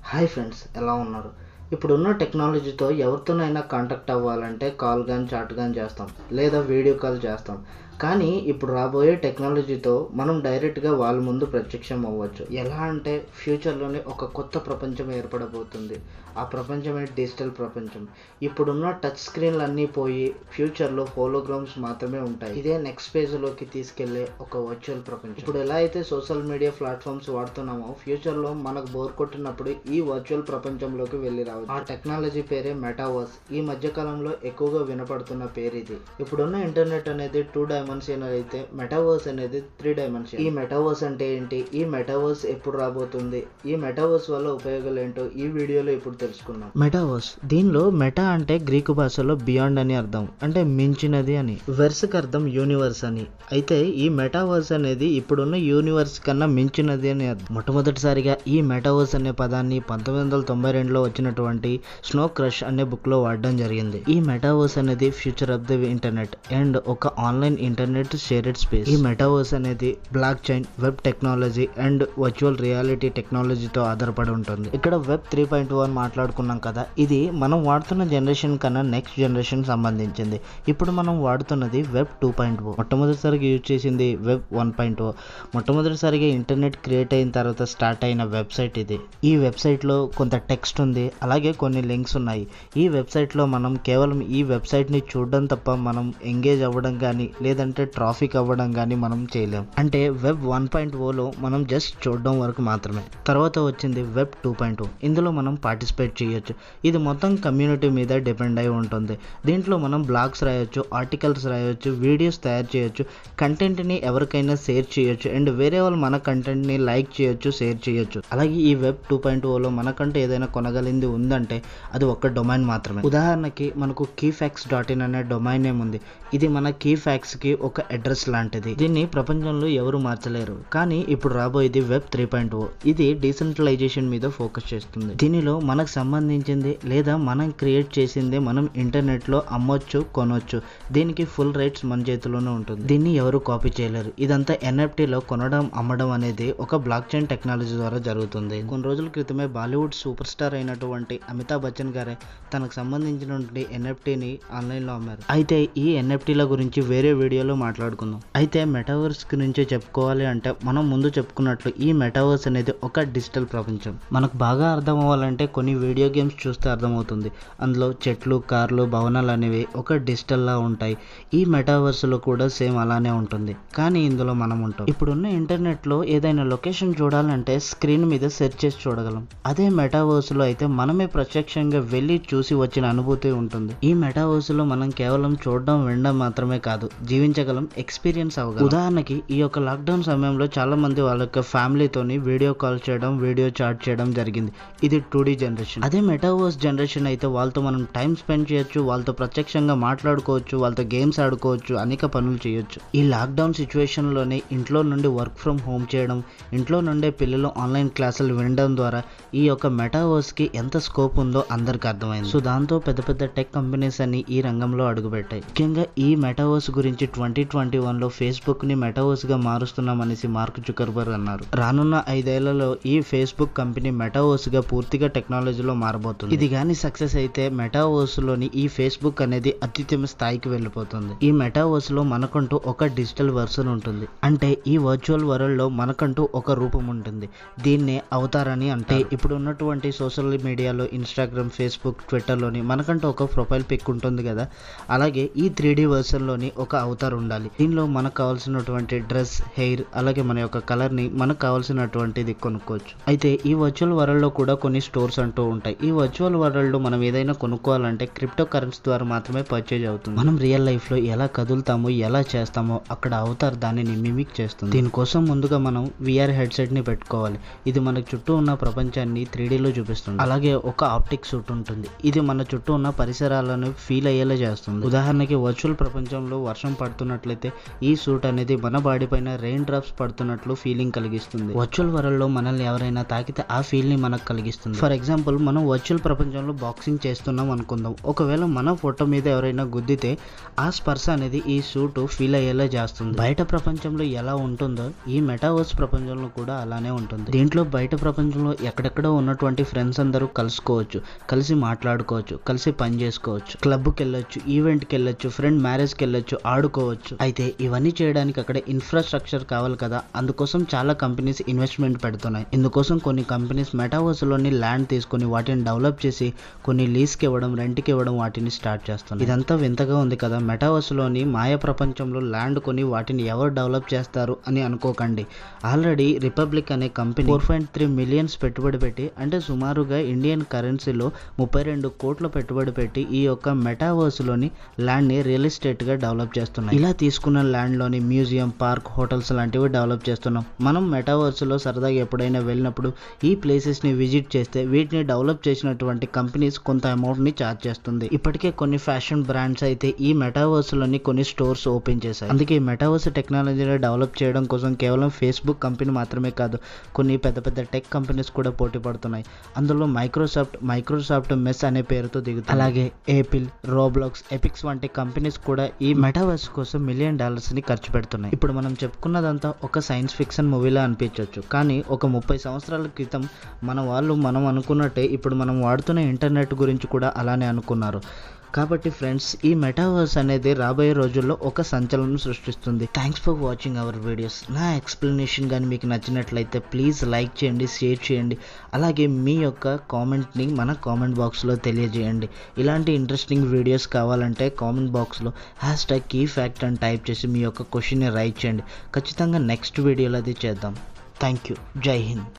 hi friends ఎలా ఉన్నారు ఇప్పుడున్న టెక్నాలజీతో ఎవరితోనైనా కాంటాక్ట్ అవ్వాలంటే కాల్ కానీ చాట్ కానీ చేస్తాం లేదా వీడియో కాల్ చేస్తాం కానీ ఇప్పుడు రాబోయే టెక్నాలజీతో మనం డైరెక్ట్గా వాళ్ళ ముందు ప్రత్యక్షం అవ్వచ్చు ఎలా అంటే ఫ్యూచర్లోనే ఒక కొత్త ప్రపంచం ఏర్పడబోతుంది ఆ ప్రపంచమే డిజిటల్ ప్రపంచం ఇప్పుడున్న టచ్ స్క్రీన్లు అన్నీ పోయి ఫ్యూచర్లో హోలోగ్రామ్స్ మాత్రమే ఉంటాయి ఇదే నెక్స్ట్ ఫేజ్లోకి తీసుకెళ్లే ఒక వర్చువల్ ప్రపంచం ఇప్పుడు ఎలా అయితే సోషల్ మీడియా ప్లాట్ఫామ్స్ వాడుతున్నామో ఫ్యూచర్లో మనకు బోర్ కొట్టినప్పుడు ఈ వర్చువల్ ప్రపంచంలోకి వెళ్ళి రావచ్చు ఆ టెక్నాలజీ పేరే మెటావర్స్ ఈ మధ్య కాలంలో ఎక్కువగా వినపడుతున్న పేరు ఇది ఇప్పుడున్న ఇంటర్నెట్ అనేది టూ డైమెన్షనల్ అయితే మెటావర్స్ అనేది త్రీ డైమెన్షన్ ఈ మెటావర్స్ అంటే ఏంటి ఈ మెటావర్స్ ఎప్పుడు రాబోతుంది ఈ మెటావర్స్ వల్ల ఉపయోగాలు ఏంటో ఈ వీడియోలో ఇప్పుడు తెలుసుకుందాం మెటావర్స్ దీనిలో మెటా అంటే గ్రీకు భాషలో బియాండ్ అని అర్థం అంటే మించినది అని వెర్స్కి అర్థం యూనివర్స్ అని అయితే ఈ మెటావర్స్ అనేది ఇప్పుడున్న యూనివర్స్ కన్నా మించినది అని అర్థం మొట్టమొదటిసారిగా ఈ మెటావర్స్ అనే పదాన్ని పంతొమ్మిది వందల తొంభై రెండులో వచ్చినటువంటి స్నో క్రష్ అనే బుక్ లో వాడడం జరిగింది ఈ మెటావర్స్ అనేది future of the internet and ఒక ఆన్లైన్ ఇంటర్నెట్ షేరెడ్ స్పేస్ ఈ మెటావర్స్ అనేది block chain web technology and virtual reality టెక్నాలజీతో ఆధారపడి ఉంటుంది ఇక్కడ వెబ్ త్రీ పాయింట్ వన్ మాట్లాడుకున్నాం కదా ఇది మనం వాడుతున్న జనరేషన్ కన్నా నెక్స్ట్ జనరేషన్ సంబంధించింది ఇప్పుడు మనం వాడుతున్నది వెబ్ టూ పాయింట్ ఓ మొట్టమొదటిసారిగా యూజ్ చేసింది వెబ్ వన్ పాయింట్ ఓ మొట్టమొదటిసారిగా ఇంటర్నెట్ క్రియేట్ అయిన తర్వాత స్టార్ట్ అయిన వెబ్సైట్ ఇది ఈ వెబ్సైట్లో కొంత టెక్స్ట్ ఉంది అలాగే కొన్ని లింక్స్ ఉన్నాయి ఈ వెబ్సైట్లో మనం కేవలం ఈ వెబ్సైట్ని చూడడం తప్ప మనం ఎంగేజ్ అవ్వడం కానీ లేదంటే ట్రాఫిక్ అవ్వడం కానీ మనం చేయలేం అంటే వెబ్ వన్ పాయింట్ ఓలో మనం జస్ట్ చూడడం వరకు మాత్రమే తర్వాత వచ్చింది వెబ్ టూ పాయింట్ ఓ ఇందులో మనం పార్టిసిపేట్ చేయొచ్చు ఇది మొత్తం కమ్యూనిటీ మీద డిపెండ్ అయి ఉంటుంది దీంట్లో మనం బ్లాగ్స్ రాయొచ్చు ఆర్టికల్స్ రాయొచ్చు వీడియోస్ తయారు చేయొచ్చు కంటెంట్ని ఎవరికైనా షేర్ చేయొచ్చు అండ్ వేరే వాళ్ళు మన కంటెంట్ని లైక్ చేయొచ్చు షేర్ చేయొచ్చు అలాగే ఈ వెబ్ టూ పాయింట్ ఓలో మనకంటే ఏదైనా కొనగలింది ఉందంటే అది ఒక్క డొమైన్ మాత్రమే ఉదాహరణకి మనకు కీ ఫ్యాక్స్ డాట్ ఇన్ అనే డొమైన్ నేమ్ ఉంది ఇది మన కీ ఫ్యాక్స్ కి ఒక అడ్రస్ లాంటిది దీన్ని ప్రపంచంలో ఎవరు మార్చలేరు కానీ ఇప్పుడు రాబోయేది వెబ్ త్రీ పాయింట్ ఓ ఇది డీసెంట్రలైజేషన్ మీద ఫోకస్ చేస్తుంది దీనిలో మనకు సంబంధించింది లేదా మనం క్రియేట్ చేసింది మనం ఇంటర్నెట్ లో అమ్మొచ్చు కొనొచ్చు దీనికి ఫుల్ రైట్స్ మన చేతిలోనే ఉంటుంది దీన్ని ఎవరు కాపీ చేయలేరు ఇదంతా NFT లో కొనడం అమ్మడం అనేది ఒక బ్లాక్ చైన్ టెక్నాలజీ ద్వారా జరుగుతుంది కొన్ని రోజుల క్రితమే బాలీవుడ్ సూపర్ స్టార్ అయినటువంటి అమితాబ్ బచ్చన్ గారే తనకు సంబంధించినటువంటి ఎన్ఎఫ్టీని ఆన్లైన్లో అమ్మారు అయితే ఈ ఎన్ఎఫ్టీల గురించి వేరే వీడియోలో మాట్లాడుకుందాం అయితే మెటావర్స్ గురించి చెప్పుకోవాలి అంటే మనం ముందు చెప్పుకున్నట్లు ఈ మెటావర్స్ అనేది ఒక డిజిటల్ ప్రపంచం మనకు బాగా అర్థం అవ్వాలంటే కొన్ని వీడియో గేమ్స్ చూస్తే అర్థమవుతుంది అందులో చెట్లు కార్లు భవనాలు అనేవి ఒక డిజిటల్ లా ఉంటాయి ఈ మెటావర్స్ లో కూడా సేమ్ అలానే ఉంటుంది కానీ ఇందులో మనం ఉంటాం ఇప్పుడున్న ఇంటర్నెట్ లో ఏదైనా లొకేషన్ చూడాలంటే స్క్రీన్ మీద సెర్చ్ చేసి చూడగలం అదే మెటావర్స్ లో అయితే మనమే ప్రత్యక్షంగా వెళ్ళి చూసి వచ్చిన అనుభూతి ఉంటుంది ఈ మెటావర్స్ లో మనం కేవలం చూడడం వినడం మాత్రమే కాదు జీవించగలం ఎక్స్పీరియన్స్ అవ్వగలం ఉదాహరణకి ఈ యొక్క లాక్డౌన్ సమయంలో చాలా మంది వాళ్ళ యొక్క ఫ్యామిలీతోని వీడియో కాల్ చేయడం వీడియో చాట్ చేయడం జరిగింది ఇది టూ డీ జనరేషన్ అదే మెటావర్స్ జనరేషన్ అయితే వాళ్ళతో మనం టైం స్పెండ్ చేయొచ్చు వాళ్ళతో ప్రత్యక్షంగా మాట్లాడుకోవచ్చు వాళ్ళతో గేమ్స్ ఆడుకోవచ్చు అనేక పనులు చేయొచ్చు ఈ లాక్డౌన్ సిచ్యువేషన్ లోనే ఇంట్లో నుండి వర్క్ ఫ్రమ్ హోమ్ చేయడం ఇంట్లో నుండే పిల్లలు ఆన్లైన్ క్లాసులు వినడం ద్వారా ఈ యొక్క మెటావర్స్ కి ఎంత స్కోప్ ఉందో అందరికి అర్థమైంది సో దాంతో పెద్ద పెద్ద టెక్ కంపెనీస్ అన్ని ఈ రంగంలో అడుగుపెట్టాయి ముఖ్యంగా ఈ మెటావర్స్ గురించి ట్వంటీ ట్వంటీ వన్ లో ఫేస్బుక్ ని మెటావర్స్ గా మారుస్తున్నామనేసి మార్క్ జుకర్బర్గ్ అన్నారు రానున్న ఐదేళ్లలో ఈ ఫేస్బుక్ కంపెనీ మెటావర్స్ గా పూర్తిగా టెక్నాలజీలో మారబోతుంది ఇది కానీ సక్సెస్ అయితే మెటావర్స్ లోని ఈ ఫేస్బుక్ అనేది అత్యుత్తమ స్థాయికి వెళ్ళిపోతుంది ఈ మెటావర్స్ లో మనకంటూ ఒక డిజిటల్ వర్షన్ ఉంటుంది అంటే ఈ వర్చువల్ వరల్డ్ లో మనకంటూ ఒక రూపం ఉంటుంది దీన్నే అవతారని అంటే ఇప్పుడు ఉన్నటువంటి సోషల్ మీడియాలో ఇన్స్టాగ్రామ్ ఫేస్బుక్ ట్విట్టర్లోని మనకంటూ ఒక ప్రొఫైల్ పిక్ ఉంటుంది కదా అలాగే ఈ త్రీ డి లోని ఒక అవతార్ ఉండాలి దీనిలో మనకు కావాల్సినటువంటి డ్రెస్ హెయిర్ అలాగే మన యొక్క కలర్ ని మనకు కావాల్సినటువంటిది కొనుక్కోవచ్చు అయితే ఈ వర్చువల్ వరల్డ్ లో కూడా కొన్ని స్టోర్స్ అంటూ ఉంటాయి ఈ వర్చువల్ వరల్డ్ లో మనం ఏదైనా కొనుక్కోవాలంటే క్రిప్టో కరెన్సీ ద్వారా మాత్రమే పర్చేజ్ అవుతుంది మనం రియల్ లైఫ్ లో ఎలా కదులుతామో ఎలా చేస్తామో అక్కడ అవతార్ దానిని మిమిక్ చేస్తుంది దీనికోసం ముందుగా మనం విఆర్ హెడ్సెట్ ని పెట్టుకోవాలి ఇది మన చుట్టూ ఉన్న ప్రపంచాన్ని త్రీ లో చూపిస్తుంది అలాగే ఒక ఆప్టిక్ సూట్ ఉంటుంది ఇది మన చుట్టూ ఉన్న పరిసరాలను ఫీల్ అయ్యేలా చేస్తుంది ఉదాహరణకి వర్చువల్ ప్రపంచంలో వర్షం పడుతున్నట్లయితే ఈ సూట్ అనేది మన బాడీ పైన రెయిన్ డ్రాప్స్ పడుతున్నట్లు ఫీలింగ్ కలిగిస్తుంది వర్చువల్ వరల్డ్ లో మనల్ని ఎవరైనా తాకితే ఆ ఫీల్ ని మనకు కలిగిస్తుంది ఫర్ ఎగ్జాంపుల్ మనం వర్చువల్ ప్రపంచంలో బాక్సింగ్ చేస్తున్నాం అనుకుందాం ఒకవేళ మన ఫోటో మీద ఎవరైనా గుద్దితే ఆ స్పర్శ అనేది ఈ సూట్ ఫీల్ అయ్యేలా చేస్తుంది బయట ప్రపంచంలో ఎలా ఉంటుందో ఈ మెటావర్స్ ప్రపంచంలో కూడా అలానే ఉంటుంది దీంట్లో బయట ప్రపంచంలో ఎక్కడెక్కడ ఎక్కడో ఉన్నటువంటి ఫ్రెండ్స్ అందరూ కలుసుకోవచ్చు కలిసి మాట్లాడుకోవచ్చు కలిసి పని చేసుకోవచ్చు క్లబ్కి వెళ్ళొచ్చు ఈవెంట్కి వెళ్ళొచ్చు ఫ్రెండ్ మ్యారేజ్కి వెళ్ళొచ్చు ఆడుకోవచ్చు అయితే ఇవన్నీ చేయడానికి అక్కడ ఇన్ఫ్రాస్ట్రక్చర్ కావాలి కదా అందుకోసం చాలా కంపెనీస్ ఇన్వెస్ట్మెంట్ పెడుతున్నాయి ఇందుకోసం కొన్ని కంపెనీస్ మెటావర్స్లోని ల్యాండ్ తీసుకొని వాటిని డెవలప్ చేసి కొన్ని లీజ్కి ఇవ్వడం రెంట్కి ఇవ్వడం వాటిని స్టార్ట్ చేస్తున్నాయి ఇదంతా వింతగా ఉంది కదా మెటావర్స్లోని మాయ ప్రపంచంలో ల్యాండ్ కొని వాటిని ఎవరు డెవలప్ చేస్తారు అని అనుకోకండి ఆల్రెడీ రిపబ్లిక్ అనే company four point three millions పెట్టుబడి పెట్టి అంటే సుమారుగా ఇండియన్ కరెన్సీలో ముప్పై రెండు కోట్ల పెట్టుబడి పెట్టి ఈ యొక్క మెటావర్స్లోని ల్యాండ్ని రియల్ ఎస్టేట్గా డెవలప్ చేస్తున్నాం ఇలా తీసుకున్న ల్యాండ్లోని మ్యూజియం పార్క్ హోటల్స్ లాంటివి డెవలప్ చేస్తున్నాం మనం మెటావర్స్లో సరదాగా ఎప్పుడైనా వెళ్ళినప్పుడు ఈ ప్లేసెస్ని విజిట్ చేస్తే వీటిని డెవలప్ చేసినటువంటి కంపెనీస్ కొంత అమౌంట్ని ఛార్జ్ చేస్తుంది ఇప్పటికే కొన్ని ఫ్యాషన్ బ్రాండ్స్ అయితే ఈ మెటావర్స్లోని కొన్ని స్టోర్స్ ఓపెన్ చేశాయి అందుకే ఈ మెటావర్స్ టెక్నాలజీని డెవలప్ చేయడం కోసం కేవలం ఫేస్బుక్ కంపెనీ మాత్రమే కాదు కొన్ని పెద్ద పెద్ద టెక్ కంపెనీస్ కూడా పోటీ పడుతున్నాయి అందులో మైక్రోసాఫ్ట్ మైక్రోసాఫ్ట్ మెస్ అనే పేరుతో దిగుతుంది అలాగే ఏపిల్ రోబ్లాక్స్ ఎపిక్స్ వంటి కంపెనీస్ కూడా ఈ మెటావర్స్ కోసం మిలియన్ డాలర్స్ ని ఖర్చు పెడుతున్నాయి ఇప్పుడు మనం చెప్పుకున్నదంతా ఒక సైన్స్ ఫిక్షన్ మూవీలా అనిపించవచ్చు కానీ ఒక ముప్పై సంవత్సరాల క్రితం మన వాళ్ళు మనం అనుకున్నట్టే ఇప్పుడు మనం వాడుతున్న ఇంటర్నెట్ గురించి కూడా అలానే అనుకున్నారు కాబట్టి ఫ్రెండ్స్ ఈ మెటావర్స్ అనేది రాబోయే రోజుల్లో ఒక సంచలనం సృష్టిస్తుంది thanks for watching our videos నా ఎక్స్ప్లెనేషన్ కానీ మీకు నచ్చినట్లయితే ప్లీజ్ లైక్ చేయండి షేర్ చేయండి అలాగే మీ యొక్క కామెంట్ని మన కామెంట్ బాక్స్లో తెలియజేయండి ఇలాంటి ఇంట్రెస్టింగ్ వీడియోస్ కావాలంటే కామెంట్ బాక్స్లో హ్యాష్ ట్యాగ్ కీ ఫ్యాక్ట్ అని టైప్ చేసి మీ యొక్క క్వశ్చన్ని రైట్ చేయండి ఖచ్చితంగా నెక్స్ట్ వీడియోలో అది చేద్దాం థ్యాంక్ యూ జై హింద్